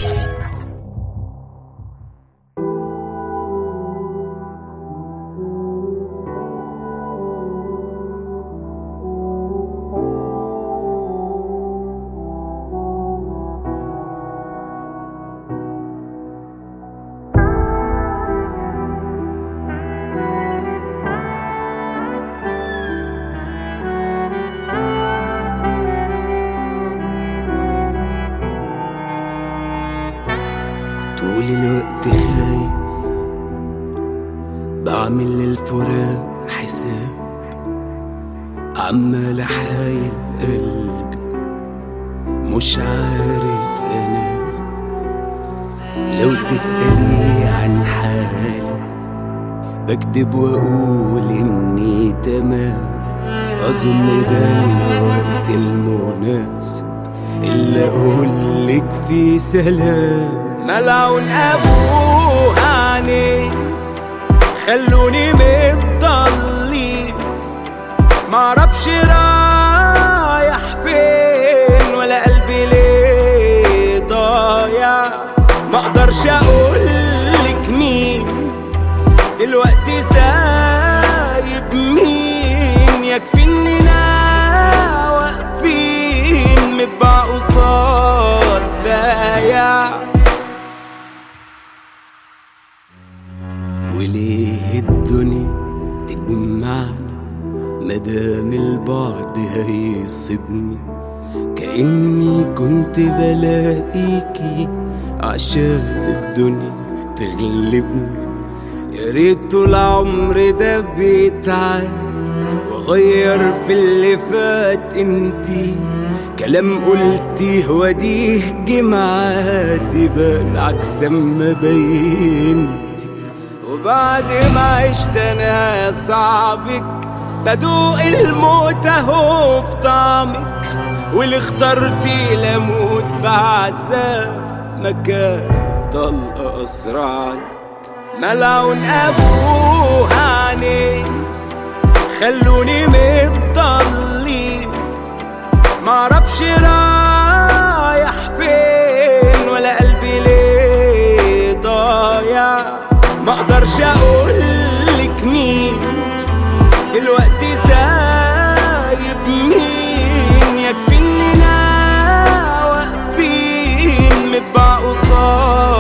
طول الوقت خايف بعمل للفراق حساب عمال احايل قلبي مش عارف انا لو تسألي عن حالي بكدب واقول اني تمام اظن ده الوقت المناسب اللي اقولك فيه سلام ملعون ابوه عني خلوني متضلي معرفش رايح فين ولا قلبي ليه ضايع ما اقدرش اقولك مين دلوقتي سايب مين يكفي اننا واقفين متباع قصاد بايع وليه الدنيا تجمعنا مدام البعد هيصيبني كأني كنت بلاقيكي عشان الدنيا تغلبني يا ريت طول عمري ده بيتعاد واغير في اللي فات انتي كلام قلتيه وديه جمعات يبان عكس ما بينتي وبعد ما عشت انا صعبك بدوق الموت اهو في طعمك واللي اخترتي لموت بعذاب مكان طلقة اسرع ملعون ابوه عني خلوني متضلي معرفش رايح فين ولا قلبي ليه ضايع ما اقدرش اقولك مين دلوقتي سايب مين يكفي اننا واقفين متباع قصاد